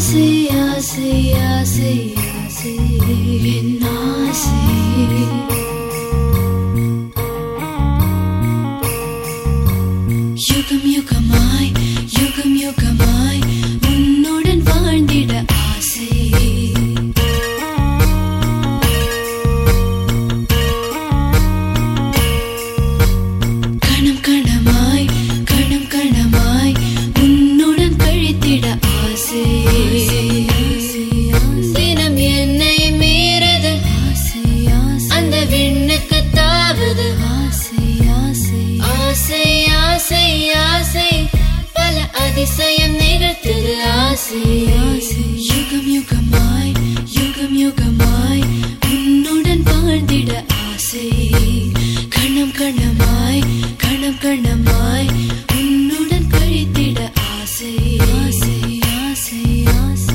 ஆசை ஆசை ஆசை ஆசை என் ஆசை யுகம் யுகமாய் யுகம் யுகமாய் உன்னுடன் வாழ்ந்திட ஆசை கணம் கணமாய் கணம் கணமாய் உன்னுடன் கழித்திட ஆசை தினம் என்னை மீறது ஆசை ஆசை அந்த விண்ணுக்கு தாவுது ஆசை ஆசை ஆசை ஆசை ஆசை பல அதிசயம் நிகழ்த்துது ஆசை ஆசை யுகம் யுகமாய் யுகம் யுகமாய் உன்னுடன் வாழ்ந்திட ஆசை கணம் கணமாய் கணம் கணமாய் உன்னுடன் கழித்திட ஆசை ஆசை ஆசை ஆசை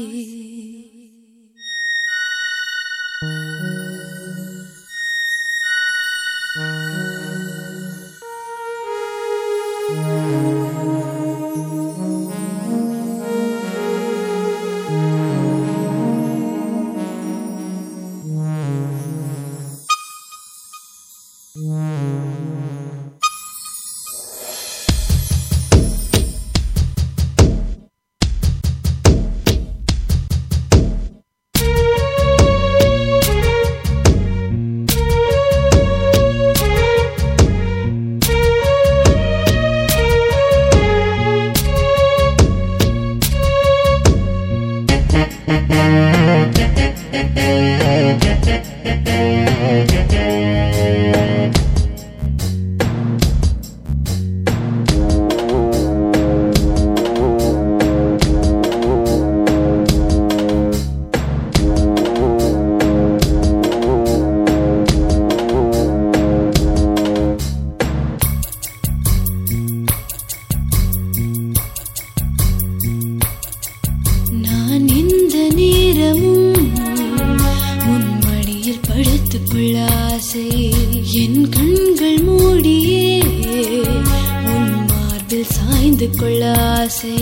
நான் இந்த நேரமும் உன் மடியில் படுத்துக் கொள்ள ஆசை என் கண்கள் மூடியே உன் மார்பில் சாய்ந்து கொள்ள ஆசை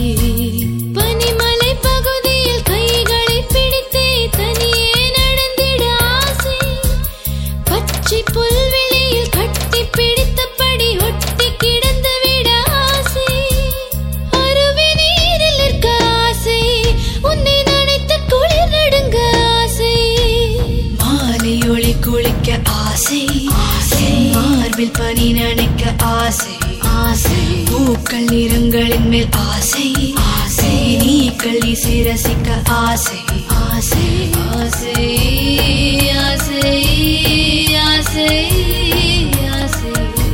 பனிமலை பகுதியில் கைகளை பிடித்தே தனியே நடந்திட ஆசை பச்சை புல்வெளியில் கட்டி பிடித்தபடி ஒட்டி கிடந்து விட ஆசை அருவி நீரில் நிற்க ஆசை உன்னை நினைத்து குளிர் நடுங்க ஆசை மாலை ஒளி குளிக்க ஆசை என் மார்பில் பனி நனைக்க ஆசை ஆசை பூக்கள் நிறங்களின் மேல் ஆசை ஆசை நீ களி சிரசிக்க ஆசை ஆசை ஆசை ஆசை ஆசை ஆசை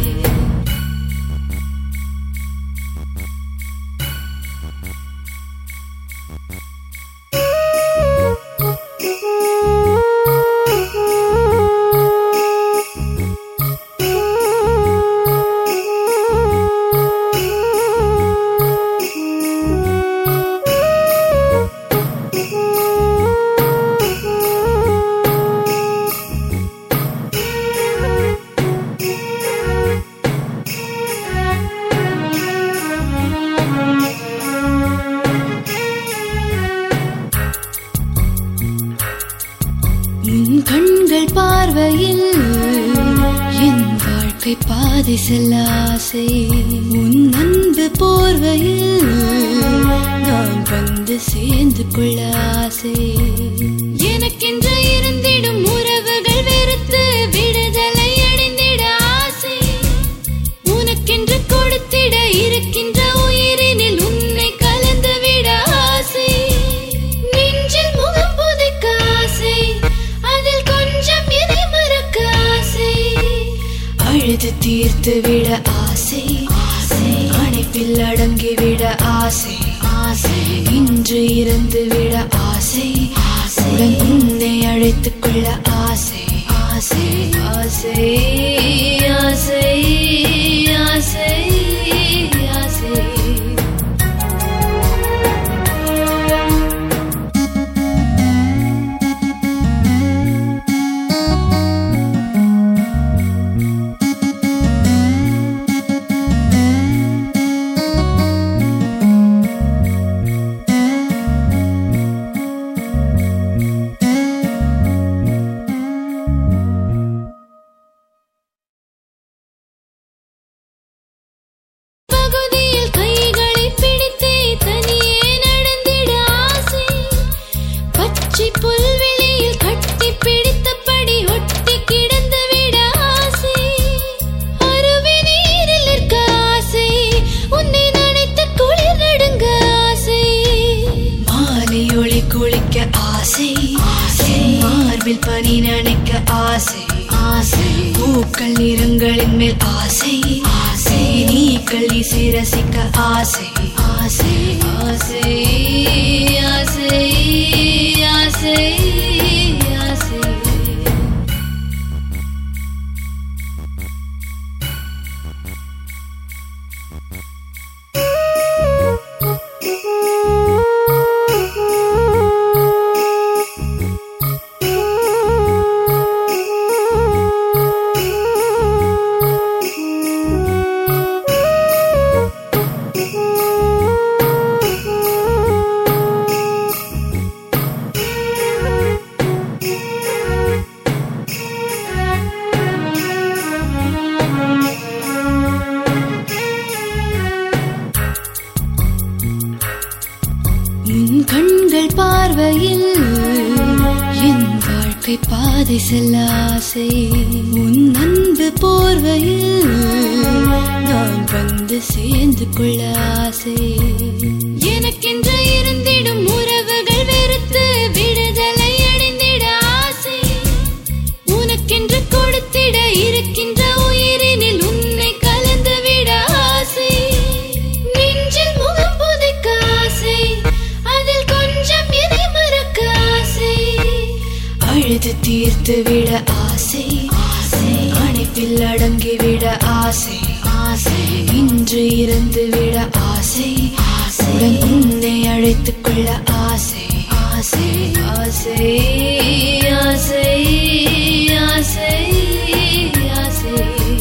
உன் கண்கள் பார்வையில் என் வாழ்க்கை பாதை செல்ல ஆசை உன் அன்பு போர்வையில் நான் வந்து சேர்ந்து கொள்ள ஆசை எனக்கென்று இருந்திடும் உறவுகள் வெறுத்து விடுதலை அடைந்திட ஆசை உனக்கென்று கொடுத்திட இருக்கின்ற உயிரினில் உன்னை கலந்து விட ஆசை நெஞ்சில் முகம் புதைக்க ஆசை அதில் கொஞ்சம் என்னை மறக்க ஆசை அழுது தீர்த்து விட ஆசை ஆசை அணைப்பில் அடங்கி விட ஆசை ஆசை இன்று இறந்து விட ஆசை ஆசையுடன் உன்னை அழைத்துக் கொள்ள ஆசை ஆசை ஆசை ஆசை ஆசை ஆசை பச்சை புல்வெளியில் கட்டி பிடித்தபடி ஒட்டி கிடந்து விட ஆசை அருவி நீரில் நிற்க ஆசை உன்னை நினைத்து குளிர் நடுங்க ஆசை மாலை ஒளி குளிக்க ஆசை ஆசை மார்பில் பனி நனைக்க ஆசை ஆசை பூக்கள் நிறங்களின் மேல் ஆசை ஆசை நீ களி சிரசிக்க ஆசை ஆசை ஆசை ஆசை ஆசை ஆசை உன் கண்கள் பார்வையில் என் வாழ்க்கை பாதை செல்ல ஆசை உன் அன்பு போர்வையில் நான் வந்து சேர்ந்து கொள்ள ஆசை எனக்கென்று இருந்திடும் உறவுகள் வெறுத்து விடுதலை அடைந்திட ஆசை உனக்கென்று கொடுத்திட இருக்கின்ற உயிரினில் உன்னை கலந்து விட ஆசை நெஞ்சில் முகம் புதைக்க ஆசை அதில் கொஞ்சம் எதை மறக்க ஆசை அழுது தீர்த்து விட ஆசை ஆசை அணைப்பில் அடங்கி விட ஆசை ஆசை இன்று இருந்து விட ஆசை ஆசையுடன் உன்னை அழைத்துக் கொள்ள ஆசை ஆசை ஆசை ஆசை ஆசை ஆசை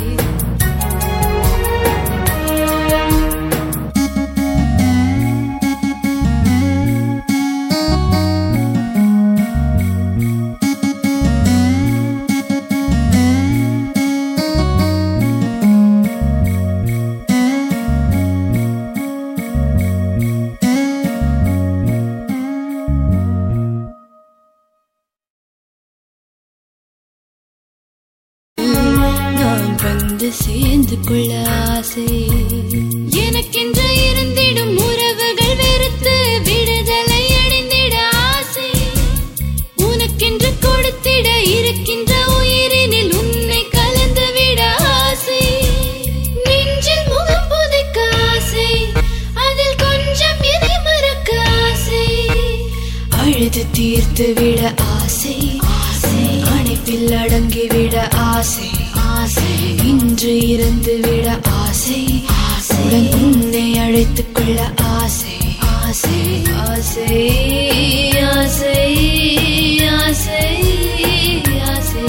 நான் வந்து சேர்ந்து கொள்ள ஆசை எனக்கென்று இருந்திடும் உறவுகள் வெறுத்து விடுதலை அடைந்திட ஆசை உனக்கென்று கொடுத்திட இருக்கின்ற உயிரினில் உன்னை கலந்து விட ஆசை நெஞ்சில் முகம் புதைக்க ஆசை அதில் கொஞ்சம் எதை மறக்க ஆசை அழுது தீர்த்து விட ஆசை ஆசை அணைப்பில் அடங்கி விட ஆசை ஆசை இன்று இருந்து விட ஆசை ஆசையுடன் உன்னை அழைத்துக் கொள்ள ஆசை ஆசை ஆசை ஆசை ஆசை ஆசை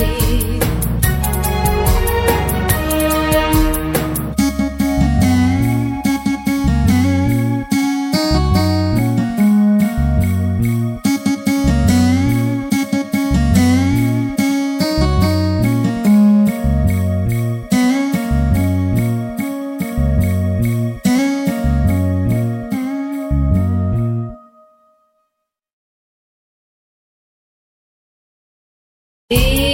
ஏ